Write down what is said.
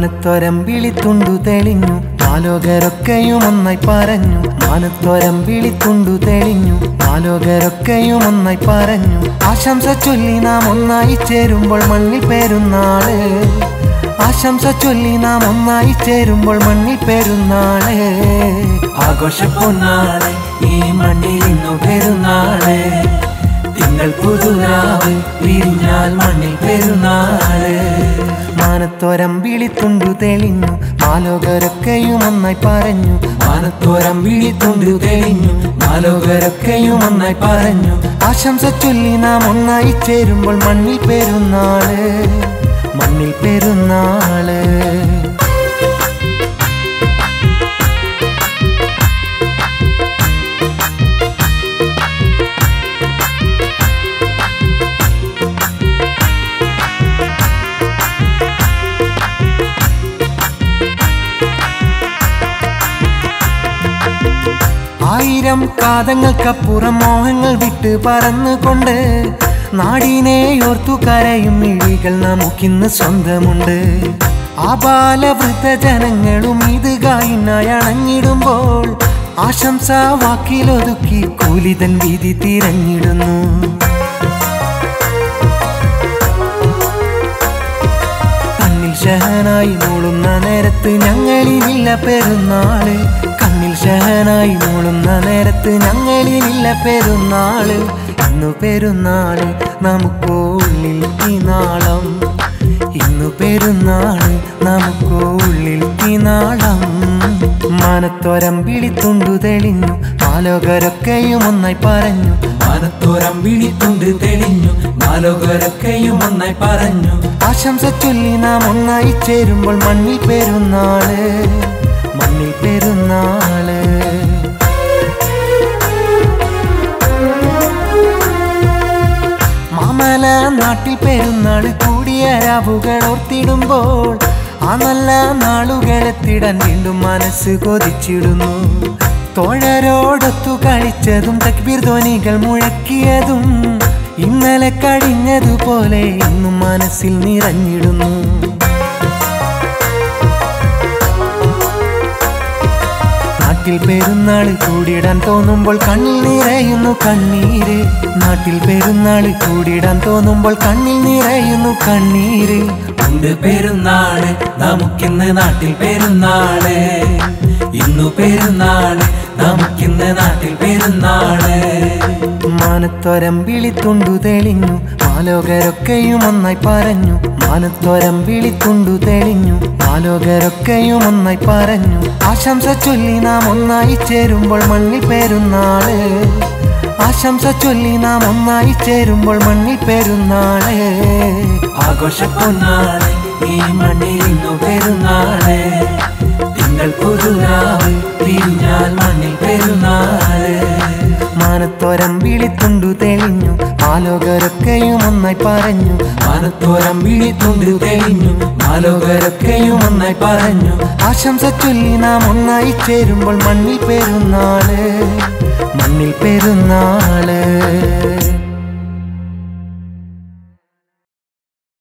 മാനത്തോരം വിളിത്തുണ്ടു തെളിഞ്ഞു ആലോകരൊക്കെയും ഒന്നായി പറഞ്ഞു മാനത്തോരം വിളിത്തുണ്ടു തെളിഞ്ഞു ആലോകരൊക്കെയും ഒന്നായി പറഞ്ഞു ആശംസ ചൊല്ലി നാം ഒന്നായി ചേരുമ്പോൾ മണ്ണിൽ പേരുന്നാള് ആശംസ ചൊല്ലി നാം ഒന്നായി ചേരുമ്പോൾ മണ്ണിൽ പെരുന്നാള് ആഘോഷ പൊന്നാള് ഈ മണ്ണിൽ ഇന്നു പെരുന്നാള് തിങ്കൾ പുതുരാവ് വിരിഞ്ഞാൽ മണ്ണിൽ പെരുന്നാള് മാനത്തോരം വിളിത്തുണ്ടു തെളിഞ്ഞു മാലോകരൊക്കെയും ഒന്നായി പറഞ്ഞു മാനത്തോരം വിളിത്തുണ്ടു തെളിഞ്ഞു മാലോകരൊക്കെയും ഒന്നായി പറഞ്ഞു ആശംസ ചൊല്ലി നാം ഒന്നായി ചേരുമ്പോൾ മണ്ണിൽ പെരുന്നാള് മണ്ണിൽ പെരുന്നാള് ആയിരം കാതങ്ങൾക്കപ്പുറം മോഹങ്ങൾ വിട്ട് പറന്നുകൊണ്ട് നാടിനെ ഓർത്തു കരയും മിഴികൾ നമുക്കിന്ന് സ്വന്തമുണ്ട് ആബാലവൃദ്ധ ജനങ്ങളും ഇത് ഗായിനായി അണഞ്ഞിടുമ്പോൾ ആശംസ വാക്കിലൊതുക്കി കൂലിതൻ വീതി തിരഞ്ഞിടുന്നു കണ്ണിൽ ഷഹനായി മൂളുന്ന നേരത്ത് ഞങ്ങളിലില്ല പെരുന്നാള് കണ്ണിൽ ഷഹനായി മൂളുന്ന നേരത്ത് ഞങ്ങളിലില്ല പെരുന്നാള് ഇന്നു പെരുന്നാള് നമുക്കുള്ളിൽ ഈ നാളം ഇന്നു പെരുന്നാള് നമുക്കുള്ളിൽ ഈ നാളം മാനത്തോരം വിളിത്തുണ്ടു തെളിഞ്ഞു ആലോകരൊക്കെയും ഒന്നായി പറഞ്ഞു മനത്തോരം വിളിത്തുണ്ട് തെളിഞ്ഞു നാലോകരൊക്കെയും ഒന്നായി പറഞ്ഞു ആശംസ ചൊല്ലി നാം ഒന്നായി ചേരുമ്പോൾ മണ്ണിൽ പെരുന്നാള് മണ്ണിൽ പെരുന്നാള് മാമല നാട്ടിൽ പെരുന്നാള് കൂടിയ രാവുകൾ ഓർത്തിടുമ്പോൾ ആ നല്ല നാളുകളെത്തിടാൻ വീണ്ടും മനസ്സ് കൊതിച്ചിടുന്നു തോഴരോടൊത്തു കളിച്ചതും തക്ബീർ ധ്വനികൾ മുഴക്കിയതും ഇന്നലെ കഴിഞ്ഞതുപോലെ ഇന്നും മനസ്സിൽ നിറഞ്ഞിടുന്നു നാട്ടിൽ പെരുന്നാള് കൂടിയിടാൻ തോന്നുമ്പോൾ കണ്ണിൽ നിറയുന്നു കണ്ണീര് നാട്ടിൽ പെരുന്നാള് കൂടിയിടാൻ തോന്നുമ്പോൾ കണ്ണിൽ നിറയുന്നു കണ്ണീര് ഉണ്ട് പെരുന്നാള് നമുക്കിന്ന് നാട്ടിൽ പെരുന്നാള് ഇന്നു പെരുന്നാള് നമുക്കിന്ന് നാട്ടിൽ പെരുന്നാള് മാനത്തോരം വിളിത്തുണ്ടു തെളിഞ്ഞു മാലോകരൊക്കെയും ഒന്നായി പറഞ്ഞു മാനത്തോരം വിളിത്തുണ്ടു തെളിഞ്ഞു മാലോകരൊക്കെയും ഒന്നായി പറഞ്ഞു ആശംസ ചൊല്ലി നാം ഒന്നായി ചേരുമ്പോൾ മണ്ണിൽ പെരുന്നാള് ആശംസ ചൊല്ലി നാം ഒന്നായി ചേരുമ്പോൾ മണ്ണിൽ പെരുന്നാള് ആഘോഷ പൊന്നാള് ഈ മണ്ണിൽ ഇന്നു പെരുന്നാള് തിങ്കൾ പുതുരാവ് വിരിഞ്ഞാൽ മണ്ണിൽ പെരുന്നാള് മാനത്തോരം വിളിത്തുണ്ടു തെളിഞ്ഞു ആലോകരൊക്കെയും ഒന്നായി പറഞ്ഞു മനത്തോരം വിളിത്തുണ്ട് തെളിഞ്ഞു നാലോകരൊക്കെയും ഒന്നായി പറഞ്ഞു ആശംസ ചൊല്ലി നാം ഒന്നായി ചേരുമ്പോൾ മണ്ണിൽ പെരുന്നാള് മണ്ണിൽ പെരുന്നാള്